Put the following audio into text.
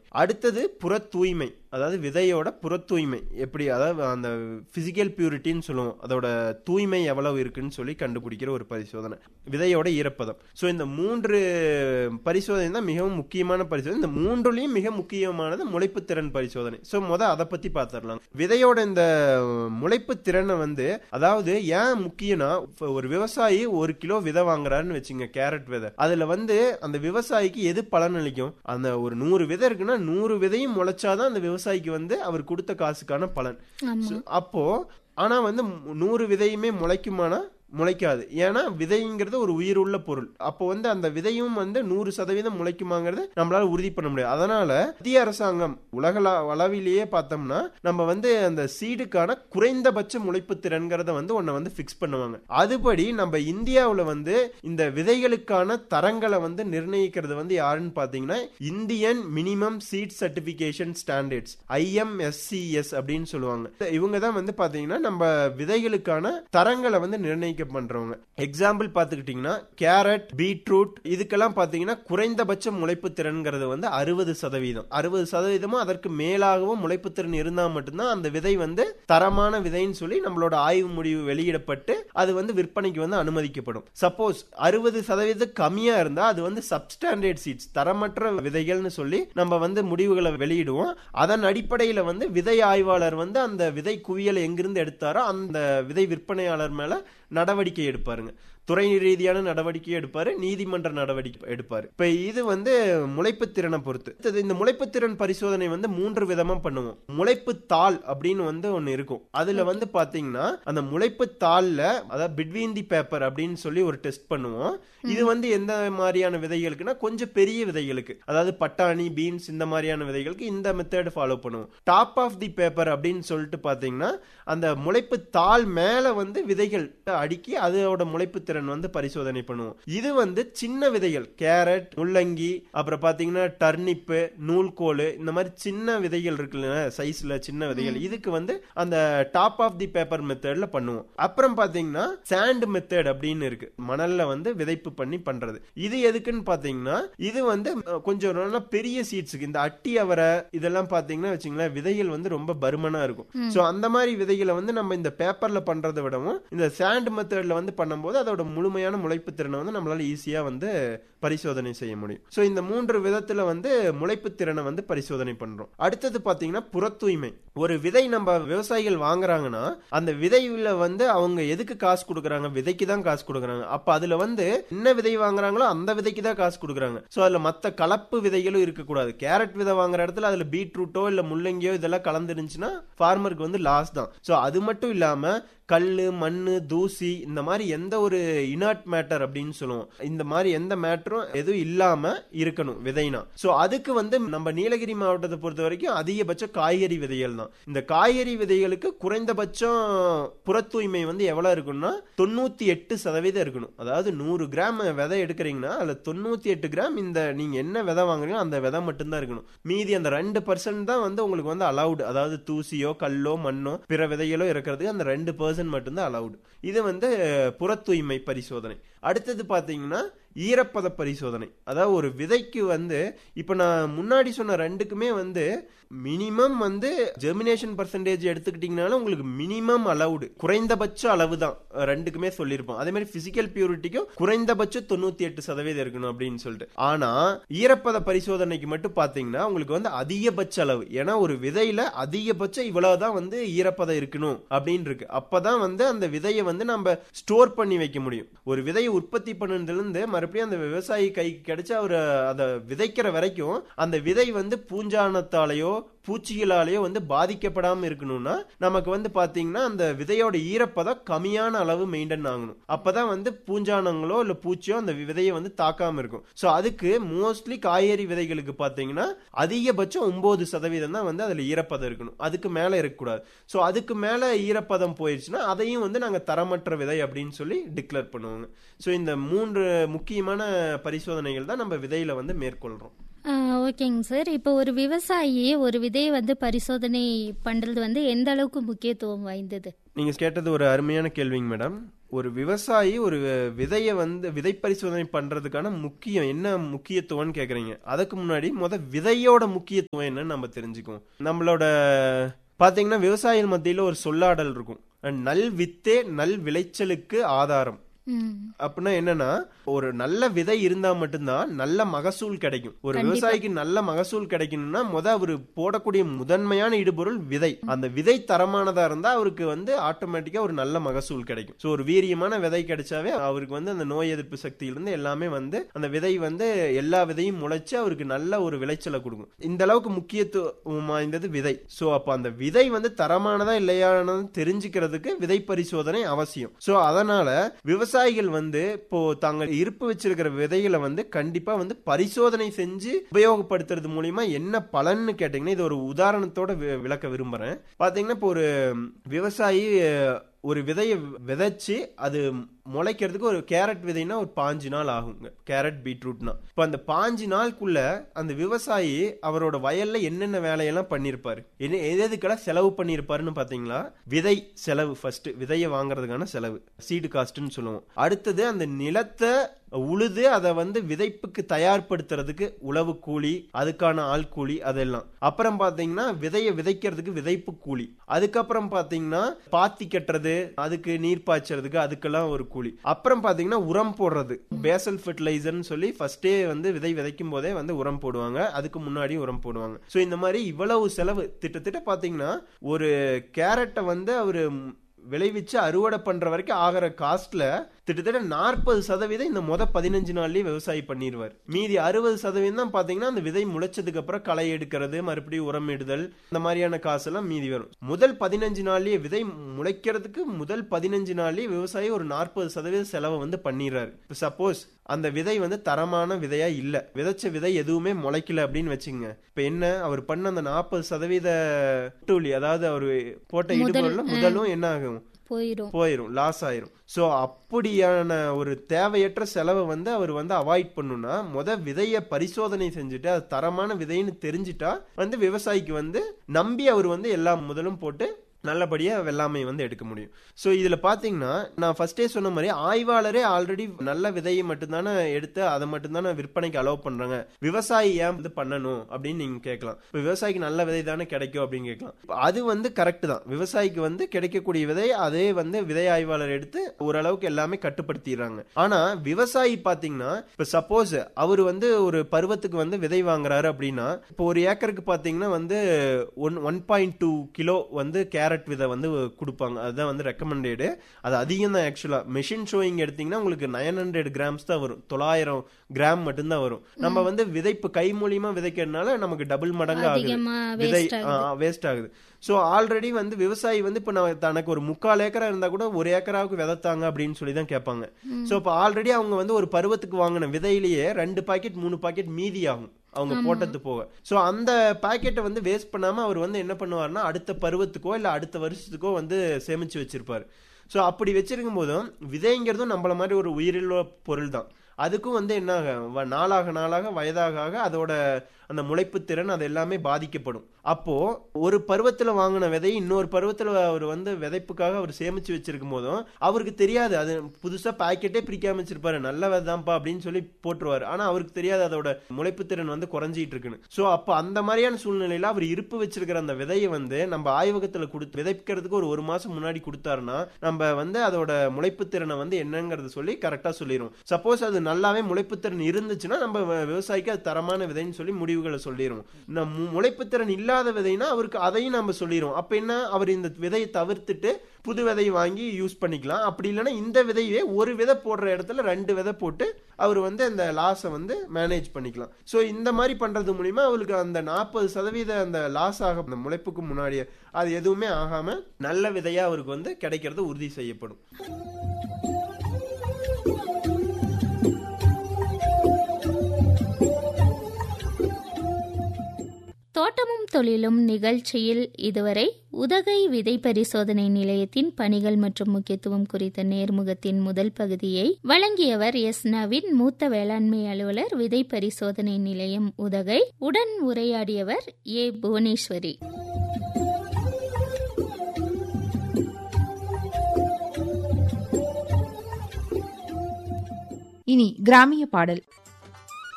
அடுத்தது புற தூய்மை அதாவது விதையோட புற தூய்மை எப்படி அதாவது அந்த பிசிக்கல் பியூரிட்டின்னு சொல்லுவோம் அதோட தூய்மை எவ்வளவு இருக்குன்னு சொல்லி கண்டுபிடிக்கிற ஒரு பரிசோதனை விதையோட ஈரப்பதம் ஸோ இந்த மூன்று பரிசோதனை தான் மிகவும் முக்கியமான பரிசோதனை இந்த மூன்றுலையும் மிக முக்கியமானது முளைப்பு திறன் பரிசோதனை ஸோ முத அதை பத்தி பார்த்துடலாம் விதையோட இந்த முளைப்பு திறனை வந்து அதாவது ஏன் முக்கியம்னா இப்ப ஒரு விவசாயி ஒரு கிலோ விதை வாங்குறாருன்னு வச்சுங்க கேரட் விதை அதுல வந்து அந்த விவசாயிக்கு எது பலன் அளிக்கும் அந்த ஒரு நூறு விதை இருக்குன்னா நூறு விதையும் முளைச்சாதான் அந்த விவசாயிக்கு வந்து அவர் கொடுத்த காசுக்கான பலன் ஆமா So, அப்போ ஆனா வந்து மு- நூறு விதையுமே முளைக்குமானா முளைக்காது ஏன்னா விதைங்கிறது ஒரு உயிர் உள்ள பொருள் அப்போ வந்து அந்த விதையும் வந்து நூறு சதவீதம் முளைக்குமாங்கிறது நம்மளால உறுதி பண்ண முடியாது அதனால மத்திய அரசாங்கம் உலக அளவிலேயே பார்த்தோம்னா நம்ம வந்து அந்த சீடுக்கான குறைந்தபட்ச முளைப்பு திறன்கிறத வந்து ஒன்ன வந்து ஃபிக்ஸ் பண்ணுவாங்க அதுபடி நம்ம இந்தியாவுல வந்து இந்த விதைகளுக்கான தரங்களை வந்து நிர்ணயிக்கிறது வந்து யாருன்னு பாத்தீங்கன்னா Indian minimum seed certification standards IMSCS அப்படின்னு சொல்லுவாங்க இவங்க தான் வந்து பாத்தீங்கன்னா நம்ம விதைகளுக்கான தரங்களை வந்து நிர்ணயிக்க பண்றவங்க எக்ஸாம்பிள் பாத்துக்கிட்டீங்கன்னா கேரட் பீட்ரூட் இதுக்கெல்லாம் பாத்தீங்கன்னா குறைந்தபட்ச முளைப்பு திறன்கிறது வந்து அறுபது சதவீதம் அறுபது சதவீதமும் அதற்கு மேலாகவும் முளைப்பு திறன் இருந்தா மட்டும்தான் அந்த விதை வந்து தரமான விதைன்னு சொல்லி நம்மளோட ஆய்வு முடிவு வெளியிடப்பட்டு அது வந்து விற்பனைக்கு வந்து அனுமதிக்கப்படும் சப்போஸ் அறுபது சதவீதம் கம்மியா இருந்தா அது வந்து சப்ஸ்டாண்டர்ட் சீட்ஸ் தரமற்ற விதைகள்னு சொல்லி நம்ம வந்து முடிவுகளை வெளியிடுவோம் அதன் அடிப்படையில வந்து விதை ஆய்வாளர் வந்து அந்த விதை குவியலை எங்கிருந்து எடுத்தாரோ அந்த விதை விற்பனையாளர் மேல நடவடிக்கை எடுப்பாருங்க துறை ரீதியான நடவடிக்கை எடுப்பாரு நீதிமன்ற நடவடிக்கை எடுப்பாரு இப்ப இது வந்து முளைப்பு திறனை பொறுத்து அடுத்தது இந்த முளைப்பு திறன் பரிசோதனை வந்து மூன்று விதமா பண்ணுவோம் முளைப்பு தாள் அப்படின்னு வந்து ஒன்னு இருக்கும் அதுல வந்து பாத்தீங்கன்னா அந்த முளைப்பு தாள்ல அதாவது பிட்வீன் தி பேப்பர் அப்படின்னு சொல்லி ஒரு டெஸ்ட் பண்ணுவோம் இது வந்து எந்த மாதிரியான விதைகளுக்குன்னா கொஞ்சம் பெரிய விதைகளுக்கு அதாவது பட்டாணி பீன்ஸ் இந்த மாதிரியான விதைகளுக்கு இந்த மெத்தட் ஃபாலோ பண்ணுவோம் டாப் ஆஃப் தி பேப்பர் அப்படின்னு சொல்லிட்டு பாத்தீங்கன்னா அந்த முளைப்பு தாள் மேல வந்து விதைகள் அடுக்கி அதோட முளைப்பு திறன் வந்து பரிசோதனை பண்ணுவோம் இது வந்து சின்ன விதைகள் கேரட் முள்ளங்கி அப்புறம் பாத்தீங்கன்னா டர்னிப்பு நூல்கோல் இந்த மாதிரி சின்ன விதைகள் இருக்குல்ல சைஸ்ல சின்ன விதைகள் இதுக்கு வந்து அந்த டாப் ஆஃப் தி பேப்பர் மெத்தட்ல பண்ணுவோம் அப்புறம் பாத்தீங்கன்னா சாண்ட் மெத்தட் அப்படின்னு இருக்கு மணல்ல வந்து விதைப்பு பண்ணி பண்றது இது எதுக்குன்னு பாத்தீங்கன்னா இது வந்து அஹ், கொஞ்சம் நல்லா பெரிய சீட்ஸுக்கு இந்த அட்டி அவரை இதெல்லாம் பாத்தீங்கன்னா வச்சுங்களேன் விதைகள் வந்து ரொம்ப பருமனா இருக்கும் சோ அந்த மாதிரி விதைகளை வந்து நம்ம இந்த பேப்பர்ல பண்றதை விடவும் இந்த சாண்ட் மெத்தட்ல வந்து பண்ணும்போது அதோட முழுமையான முளைப்பு திறனை வந்து நம்மளால ஈஸியா வந்து பரிசோதனை செய்ய முடியும் சோ இந்த மூன்று விதத்துல வந்து முளைப்பு திறனை வந்து பரிசோதனை பண்றோம் அடுத்தது பாத்தீங்கன்னா புற தூய்மை ஒரு விதை நம்ம விவசாயிகள் வாங்குறாங்கன்னா அந்த விதையில வந்து அவங்க எதுக்கு காசு கொடுக்குறாங்க விதைக்கு தான் காசு கொடுக்குறாங்க அப்ப அதுல வந்து என்ன விதை வாங்குறாங்களோ அந்த விதைக்கு தான் காசு கொடுக்குறாங்க சோ அதுல மத்த கலப்பு விதைகளும் இருக்கக்கூடாது கேரட் விதை வாங்குற இடத்துல அதுல பீட்ரூட்டோ இல்ல முள்ளங்கியோ இதெல்லாம் கலந்து இருந்துச்சுன்னா ஃபார்மருக்கு வந்து லாஸ் தான் சோ அது மட்டும் இல்லாம கல்லு மண்ணு தூசி இந்த மாதிரி எந்த ஒரு இனர்ட் மேட்டர் அப்படின்னு சொல்லுவோம் இந்த மாதிரி எந்த மேட்டரும் எதுவும் இல்லாம இருக்கணும் விதைனா சோ அதுக்கு வந்து நம்ம நீலகிரி மாவட்டத்தை பொறுத்த வரைக்கும் அதிகபட்ச காய்கறி விதைகள் தான் இந்த காய்கறி விதைகளுக்கு குறைந்தபட்சம் புற தூய்மை வந்து எவ்வளவு இருக்கும்னா தொண்ணூத்தி எட்டு சதவீதம் இருக்கணும் அதாவது நூறு கிராம் விதை எடுக்கிறீங்கன்னா அதுல தொண்ணூத்தி எட்டு கிராம் இந்த நீங்க என்ன விதை வாங்குறீங்களோ அந்த விதை மட்டும்தான் இருக்கணும் மீதி அந்த ரெண்டு பர்சன்ட் தான் வந்து உங்களுக்கு வந்து அலௌடு அதாவது தூசியோ கல்லோ மண்ணோ பிற விதைகளோ இருக்கிறதுக்கு அந்த ரெண்டு பர்சன்ட் மட்டும்தான் அலௌடு இது வந்து புற தூய்மை பரிசோதனை அடுத்தது பாத்தீங்கன்னா ஈரப்பத பரிசோதனை அதாவது ஒரு விதைக்கு வந்து இப்ப நான் முன்னாடி சொன்ன ரெண்டுக்குமே வந்து மினிமம் வந்து ஜெர்மினேஷன் பர்சன்டேஜ் எடுத்துக்கிட்டீங்கனாலும் உங்களுக்கு மினிமம் அலவுடு குறைந்தபட்ச அளவு தான் ரெண்டுக்குமே சொல்லியிருப்போம் அதே மாதிரி பிசிக்கல் பியூரிட்டிக்கும் குறைந்தபட்சம் தொண்ணூத்தி எட்டு சதவீதம் இருக்கணும் அப்படின்னு சொல்லிட்டு ஆனா ஈரப்பத பரிசோதனைக்கு மட்டும் பாத்தீங்கன்னா உங்களுக்கு வந்து அதிகபட்ச அளவு ஏன்னா ஒரு விதையில அதிகபட்சம் இவ்வளவுதான் வந்து ஈரப்பதம் இருக்கணும் அப்படின்னு இருக்கு அப்பதான் வந்து அந்த விதையை வந்து நம்ம ஸ்டோர் பண்ணி வைக்க முடியும் ஒரு விதையை உற்பத்தி பண்ணதுல இருந்து மறுபடியும் அந்த விவசாயி கைக்கு கிடைச்சு அவர் அதை விதைக்கிற வரைக்கும் அந்த விதை வந்து பூஞ்சானத்தாலேயோ பூச்சிகளாலேயோ வந்து பாதிக்கப்படாம இருக்கணும்னா நமக்கு வந்து பாத்தீங்கன்னா அந்த விதையோட ஈரப்பதம் கம்மியான அளவு மெயின்டைன் ஆகணும் அப்பதான் வந்து பூஞ்சானங்களோ இல்ல பூச்சியோ அந்த விதையை வந்து தாக்காம இருக்கும் சோ அதுக்கு மோஸ்ட்லி காய்கறி விதைகளுக்கு பாத்தீங்கன்னா அதிகபட்சம் ஒன்பது சதவீதம் தான் வந்து அதுல ஈரப்பதம் இருக்கணும் அதுக்கு மேல இருக்கக்கூடாது சோ அதுக்கு மேல ஈரப்பதம் போயிடுச்சுன்னா அதையும் வந்து நாங்க தரமற்ற விதை அப்படின்னு சொல்லி டிக்ளேர் பண்ணுவாங்க சோ இந்த மூன்று முக்கியமான பரிசோதனைகள் தான் நம்ம விதையில வந்து மேற்கொள்றோம் ஆ, ஓகேங்க சார் இப்போ ஒரு விவசாயி ஒரு விதையை வந்து பரிசோதனை பண்றது வந்து எந்த அளவுக்கு முக்கியத்துவம் வாய்ந்தது நீங்க கேட்டது ஒரு அருமையான கேள்விங்க மேடம் ஒரு விவசாயி ஒரு விதையை வந்து விதை பரிசோதனை பண்றதுக்கான முக்கியம் என்ன முக்கியத்துவம்னு கேக்குறீங்க அதுக்கு முன்னாடி முத விதையோட முக்கியத்துவம் என்னன்னு நம்ம தெரிஞ்சுக்குவோம் நம்மளோட பாத்தீங்கன்னா விவசாயிகள் மத்தியில ஒரு சொல்லாடல் இருக்கும் நல் வித்தே நல் விளைச்சலுக்கு ஆதாரம் ம் அப்படின்னா என்னன்னா ஒரு நல்ல விதை இருந்தா மட்டும்தான் நல்ல மகசூல் கிடைக்கும் ஒரு விவசாயிக்கு நல்ல மகசூல் கிடைக்கணும்னா முத அவரு போடக்கூடிய முதன்மையான இடுபொருள் விதை அந்த விதை தரமானதா இருந்தா அவருக்கு வந்து ஆட்டோமேட்டிக்கா ஒரு நல்ல மகசூல் கிடைக்கும் சோ ஒரு வீரியமான விதை கிடைச்சாவே அவருக்கு வந்து அந்த நோய் எதிர்ப்பு சக்தியிலிருந்து எல்லாமே வந்து அந்த விதை வந்து எல்லா விதையும் முளைச்சு அவருக்கு நல்ல ஒரு விளைச்சலை கொடுக்கும் இந்த அளவுக்கு முக்கியத்துவம் வாய்ந்தது விதை சோ அப்ப அந்த விதை வந்து தரமானதா இல்லையானது தெரிஞ்சுக்கிறதுக்கு விதை பரிசோதனை அவசியம் சோ அதனால விவசாயிகள் வந்து இப்போ தாங்கள் இருப்பு வச்சிருக்கிற விதைகளை வந்து கண்டிப்பா வந்து பரிசோதனை செஞ்சு உபயோகப்படுத்துறது மூலியமா என்ன பலன்னு கேட்டீங்கன்னா இது ஒரு உதாரணத்தோட வி- விளக்க விரும்புறேன் பாத்தீங்கன்னா இப்போ ஒரு விவசாயி அஹ், ஒரு விதையை விதைச்சு அது முளைக்கிறதுக்கு ஒரு கேரட் விதைனா ஒரு பாஞ்சு நாள் ஆகுங்க கேரட் பீட்ரூட்னா இப்போ அந்த பாஞ்சு நாளுக்குள்ள அந்த விவசாயி அவரோட வயல்ல என்னென்ன வேலையெல்லாம் பண்ணியிருப்பாரு என்ன எது எதுக்கெல்லாம் செலவு பண்ணியிருப்பாருன்னு பாத்தீங்களா விதை செலவு ஃபர்ஸ்ட் விதையை வாங்குறதுக்கான செலவு சீடு காஸ்ட்னு சொல்லுவோம் அடுத்தது அந்த நிலத்தை உழுது அதை வந்து விதைப்புக்கு தயார்படுத்துறதுக்கு உழவு கூலி அதுக்கான ஆள் கூலி அதெல்லாம் அப்புறம் பாத்தீங்கன்னா விதையை விதைக்கிறதுக்கு விதைப்பு கூலி அதுக்கப்புறம் பாத்தீங்கன்னா பாத்தி கட்டுறது அதுக்கு நீர் பாய்ச்சறதுக்கு அதுக்கெல்லாம் ஒரு கூலி அப்புறம் பாத்தீங்கன்னா உரம் போடுறது பேசல் ஃபெர்டிலைசர்னு சொல்லி ஃபர்ஸ்டே வந்து விதை விதைக்கும் போதே வந்து உரம் போடுவாங்க அதுக்கு முன்னாடி உரம் போடுவாங்க சோ இந்த மாதிரி இவ்வளவு செலவு திட்டத்திட்ட பாத்தீங்கன்னா ஒரு கேரட்டை வந்து அவரு விளைவிச்சு அறுவடை பண்ற வரைக்கும் ஆகிற காஸ்ட்ல கிட்டத்தட்ட நாற்பது சதவீதம் இந்த முத பதினஞ்சு நாள்லயே விவசாயி பண்ணிடுவார் மீதி அறுபது சதவீதம் தான் பாத்தீங்கன்னா அந்த விதை முளைச்சதுக்கு அப்புறம் களை எடுக்கிறது மறுபடியும் உரம் இடுதல் இந்த மாதிரியான காசெல்லாம் மீதி வரும் முதல் பதினஞ்சு நாள்லயே விதை முளைக்கிறதுக்கு முதல் பதினஞ்சு நாள்லயே விவசாயி ஒரு நாற்பது சதவீத செலவை வந்து பண்ணிடுறாரு சப்போஸ் அந்த விதை வந்து தரமான விதையா இல்ல விதைச்ச விதை எதுவுமே முளைக்கல அப்படின்னு வச்சுங்க இப்ப என்ன அவர் பண்ண அந்த நாற்பது சதவீத கூட்டுவலி அதாவது அவர் போட்ட இடுபொருள்ல முதலும் என்ன ஆகும் போயிடும் போயிரும் லாஸ் ஆயிரும் சோ அப்படியான ஒரு தேவையற்ற செலவை வந்து அவர் வந்து அவாய்ட் பண்ணுனா முத விதைய பரிசோதனை செஞ்சுட்டு அது தரமான விதைன்னு தெரிஞ்சுட்டா வந்து விவசாயிக்கு வந்து நம்பி அவர் வந்து எல்லா முதலும் போட்டு நல்லபடியா வெள்ளாமை வந்து எடுக்க முடியும் சோ இதுல பாத்தீங்கன்னா நான் ஃபர்ஸ்டே சொன்ன மாதிரி ஆய்வாளரே ஆல்ரெடி நல்ல விதையை மட்டும்தானே எடுத்து அதை மட்டும்தானே விற்பனைக்கு அலோவ் பண்றாங்க விவசாயி ஏன் இது பண்ணணும் அப்படின்னு நீங்க கேட்கலாம் இப்ப விவசாயிக்கு நல்ல விதை தானே கிடைக்கும் அப்படின்னு கேட்கலாம் இப்ப அது வந்து கரெக்ட் தான் விவசாயிக்கு வந்து கிடைக்கக்கூடிய விதை அதே வந்து விதை ஆய்வாளர் எடுத்து ஓரளவுக்கு எல்லாமே கட்டுப்படுத்திடுறாங்க ஆனா விவசாயி பாத்தீங்கன்னா இப்ப சப்போஸ் அவர் வந்து ஒரு பருவத்துக்கு வந்து விதை வாங்குறாரு அப்படின்னா இப்போ ஒரு ஏக்கருக்கு பாத்தீங்கன்னா வந்து one one point two kilo வந்து கேரட் விதை வந்து கொடுப்பாங்க அதுதான் வந்து ரெக்கமெண்டடு அது அதிகம் தான் ஆக்சுவலா மெஷின் ஷோயிங் எடுத்தீங்கன்னா உங்களுக்கு நைன் ஹண்ட்ரட் கிராம்ஸ் தான் வரும் தொள்ளாயிரம் கிராம் மட்டும்தான் வரும் நம்ம வந்து விதைப்பு கை மூலியமா விதைக்கிறதுனால நமக்கு டபுள் மடங்கு ஆகுது அதிகமா விதை வேஸ்ட் ஆகுது வேஸ்ட் ஆகுது சோ ஆல்ரெடி வந்து விவசாயி வந்து இப்ப நான் தனக்கு ஒரு முக்கால் ஏக்கரா இருந்தா கூட ஒரு ஏக்கராவுக்கு விதைத்தாங்க அப்படின்னு சொல்லி தான் கேட்பாங்க சோ இப்ப ஆல்ரெடி அவங்க வந்து ஒரு பருவத்துக்கு வாங்கின விதையிலேயே ரெண்டு பாக்கெட் மூணு பாக்கெட் மீதி ஆகும் அவங்க போட்டது போக சோ அந்த பாக்கெட்டை வந்து வேஸ்ட் பண்ணாம அவர் வந்து என்ன பண்ணுவாருன்னா அடுத்த பருவத்துக்கோ இல்ல அடுத்த வருஷத்துக்கோ வந்து சேமிச்சு வச்சிருப்பாரு சோ அப்படி வச்சிருக்கும் போதும் விதைங்கிறதும் நம்மள மாதிரி ஒரு உயிருள்ள பொருள் தான் அதுக்கும் வந்து என்ன ஆகும்? வ- நாளாக நாளாக வயதாக ஆக அதோட அந்த முளைப்பு திறன் அது எல்லாமே பாதிக்கப்படும் அப்போ ஒரு பருவத்துல வாங்கின விதை இன்னொரு பருவத்துல அவர் வந்து விதைப்புக்காக அவர் சேமிச்சு வச்சிருக்கும் போதும் அவருக்கு தெரியாது அது புதுசா பாக்கெட்டே பிரிக்காம வச்சிருப்பாரு நல்ல விதைதான்ப்பா அப்படின்னு சொல்லி போட்டுருவாரு ஆனா அவருக்கு தெரியாது அதோட முளைப்பு திறன் வந்து குறைஞ்சிட்டு இருக்குன்னு சோ அப்போ அந்த மாதிரியான சூழ்நிலையில அவர் இருப்பு வச்சிருக்கிற அந்த விதையை வந்து நம்ம ஆய்வகத்துல கொடுத்து விதைக்கிறதுக்கு ஒரு ஒரு மாசம் முன்னாடி கொடுத்தாருன்னா நம்ம வந்து அதோட முளைப்பு திறனை வந்து என்னங்கறத சொல்லி கரெக்டா சொல்லிடும் சப்போஸ் அது நல்லாவே முளைப்பு திறன் இருந்துச்சுன்னா நம்ம வ- விவசாயிக்கு அது தரமான விதைன்னு சொல்லி முடிவுகளை சொல்லிடுவோம் நம்ம முளைப்பு திறன் இல்லாத விதைனா அவருக்கு அதையும் நம்ம சொல்லிடுவோம் அப்ப என்ன அவர் இந்த விதையை தவிர்த்துட்டு புது விதை வாங்கி யூஸ் பண்ணிக்கலாம் அப்படி இல்லைன்னா இந்த விதையே ஒரு விதை போடுற இடத்துல ரெண்டு விதை போட்டு அவர் வந்து அந்த லாஸை வந்து மேனேஜ் பண்ணிக்கலாம் ஸோ இந்த மாதிரி பண்றது மூலியமா அவருக்கு அந்த நாற்பது சதவீத அந்த லாஸ் ஆக அந்த முளைப்புக்கு முன்னாடியே அது எதுவுமே ஆகாம நல்ல விதையா அவருக்கு வந்து கிடைக்கிறது உறுதி செய்யப்படும் தோட்டமும் தொழிலும் நிகழ்ச்சியில் இதுவரை உதகை விதை பரிசோதனை நிலையத்தின் பணிகள் மற்றும் முக்கியத்துவம் குறித்த நேர்முகத்தின் முதல் பகுதியை வழங்கியவர் எஸ் நவீன் மூத்த வேளாண்மை அலுவலர் விதை பரிசோதனை நிலையம் உதகை உடன் உரையாடியவர் ஏ புவனேஸ்வரி இனி கிராமிய பாடல்